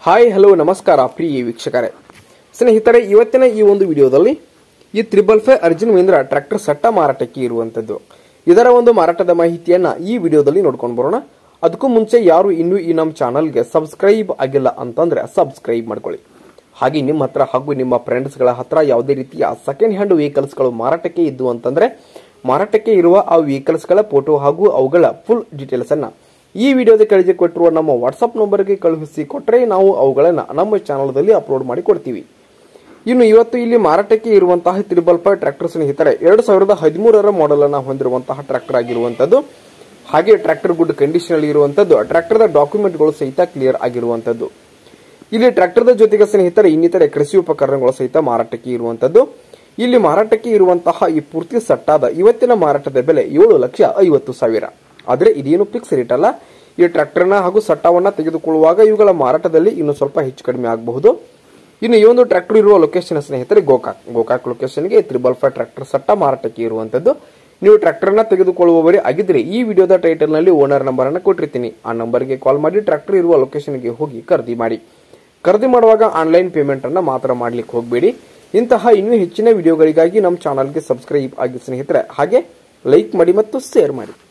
hi hello ನಮಸ್ಕಾರ ಪ್ರಿಯ ವೀಕ್ಷಕರೇ ಸ್ನೇಹಿತರೆ ಇವತ್ತಿನ ಈ ಒಂದು ವಿಡಿಯೋದಲ್ಲಿ ಈ triple five Arjun Mahindra tractor ಸಟ್ಟ ಮಾರಾಟಕ್ಕೆ ಇರುವಂತದ್ದು ಇದರ ಒಂದು ಮಾರಾಟದ ಮಾಹಿತಿಯನ್ನ ಈ ವಿಡಿಯೋದಲ್ಲಿ ನೋಡ್ಕೊಂಡು ಬರೋಣ ಅದಕ್ಕೂ ಮುಂಚೆ ಯಾರು ಇನ್ನೂ ಈ ನಮ್ಮ ಚಾನಲ್ಗೆ ಸಬ್ಸ್ಕ್ರೈಬ್ ಆಗಿಲ್ಲ ಅಂತಂದ್ರೆ ಸಬ್ಸ್ಕ್ರೈಬ್ ಮಾಡ್ಕೊಳ್ಳಿ ಹಾಗೆ ನಿಮ್ಮ ಹತ್ರ ಹಾಗೂ ನಿಮ್ಮ ಫ್ರೆಂಡ್ಸ್ಗಳ ಹತ್ರ ಯಾವುದೇ ರೀತಿಯ ಸೆಕೆಂಡ್ ಹ್ಯಾಂಡ್ ವೆಹಿಕಲ್ಸ್ಗಳು ಮಾರಾಟಕ್ಕೆ ಇದ್ದು ಅಂತಂದ್ರೆ ಮಾರಾಟಕ್ಕೆ ಇರುವ ಆ ವೆಹಿಕಲ್ಸ್ಗಳ ಫೋಟೋ ಹಾಗೂ ಅವುಗಳ ಫುಲ್ ಡೀಟೇಲ್ಸ್ ಅನ್ನ ಈ ವಿಡಿಯೋದ ಕೆಳಗೆ ಕೊಟ್ಟಿರುವ ನಮ್ಮ ವಾಟ್ಸ್ಆಪ್ ನಂಬರ್ಗೆ ಕಳುಹಿಸಿ ಕೊಟ್ಟರೆ ನಾವು ಅವುಗಳನ್ನ ನಮ್ಮ ಚಾನಲ್ದಲ್ಲಿ ಅಪ್ಲೋಡ್ ಮಾಡಿ ಕೊಡ್ತೀವಿ ಇನ್ನು ಇವತ್ತು ಇಲ್ಲಿ ಮಾರಾಟಕ್ಕೆ ಇರುವಂತಹ ತ್ರಿಬಲ್ ಫೈವ್ ಟ್ರ್ಯಾಕ್ಟರ್ ಸ್ನೇಹಿತರೆ ಎರಡು ಸಾವಿರದ ಹದಿಮೂರರ ಮಾಡೆಲ್ ಅನ್ನ ಹೊಂದಿರುವಂತಹ ಟ್ರ್ಯಾಕ್ಟರ್ ಆಗಿರುವಂತದ್ದು ಹಾಗೆ ಟ್ರ್ಯಾಕ್ಟರ್ ಗುಡ್ ಕಂಡೀಷನ್ ಅಲ್ಲಿ ಇರುವಂತದ್ದು ಟ್ರ್ಯಾಕ್ಟರ್ದ ಡಾಕ್ಯುಮೆಂಟ್ಗಳು ಸಹಿತ ಕ್ಲಿಯರ್ ಆಗಿರುವಂತದ್ದು ಇಲ್ಲಿ ಟ್ರ್ಯಾಕ್ಟರ್ದ ಜೊತೆಗೆ ಸ್ನೇಹಿತರೆ ಇನ್ನಿತರೆ ಕೃಷಿ ಉಪಕರಣಗಳು ಸಹಿತ ಮಾರಾಟಕ್ಕೆ ಇರುವಂತದ್ದು ಇಲ್ಲಿ ಮಾರಾಟಕ್ಕೆ ಇರುವಂತಹ ಈ ಪೂರ್ತಿ ಸಟ್ಟಾದ ಇವತ್ತಿನ ಮಾರಾಟದ ಬೆಲೆ ಏಳು ಲಕ್ಷ ಐವತ್ತು ಸಾವಿರ ಆದ್ರೆ ಇದೇನು ಫಿಕ್ಸ್ ರೇಟ್ ಅಲ್ಲ ಈ ಟ್ರ್ಯಾಕ್ಟರ್ನ ಹಾಗೂ ಸಟ್ಟಾವನ್ನ ತೆಗೆದುಕೊಳ್ಳುವಾಗ ಇವುಗಳ ಮಾರಾಟದಲ್ಲಿ ಇನ್ನು ಸ್ವಲ್ಪ ಹೆಚ್ಚು ಕಡಿಮೆ ಆಗಬಹುದು ಇನ್ನು ಈ ಒಂದು ಟ್ರ್ಯಾಕ್ಟರ್ ಇರುವ ಲೊಕೇಶನ್ ಸ್ನೇಹಿತರೆ ಗೋಕಾಕ್ ಗೋಕಾಕ್ ಲೊಕೇಶನ್ಗೆ ತ್ರಿಬಲ್ ಫೈವ್ ಟ್ರ್ಯಾಕ್ಟರ್ ಸಟ್ಟ ಮಾರಾಟಕ್ಕೆ ಇರುವಂತದ್ದು ನೀವು ಟ್ರ್ಯಾಕ್ಟರ್ನ ತೆಗೆದುಕೊಳ್ಳುವವರೇ ಆಗಿದ್ರೆ ಈ ವಿಡಿಯೋದ ಟೈಟಲ್ ನಲ್ಲಿ ಓನರ್ ನಂಬರ್ ಅನ್ನು ಕೊಟ್ಟಿರ್ತೀನಿ ಆ ನಂಬರ್ಗೆ ಕಾಲ್ ಮಾಡಿ ಟ್ರ್ಯಾಕ್ಟರ್ ಇರುವ ಲೊಕೇಶನ್ಗೆ ಹೋಗಿ ಖರೀದಿ ಮಾಡಿ ಖರೀದಿ ಮಾಡುವಾಗ ಆನ್ಲೈನ್ ಪೇಮೆಂಟ್ ಅನ್ನ ಮಾತ್ರ ಮಾಡ್ಲಿಕ್ಕೆ ಹೋಗಬೇಡಿ ಇಂತಹ ಇನ್ನೂ ಹೆಚ್ಚಿನ ವಿಡಿಯೋಗಳಿಗಾಗಿ ನಮ್ಮ ಚಾನಲ್ಗೆ ಸಬ್ಸ್ಕ್ರೈಬ್ ಆಗಿ ಸ್ನೇಹಿತರೆ ಹಾಗೆ ಲೈಕ್ ಮಾಡಿ ಮತ್ತು ಶೇರ್ ಮಾಡಿ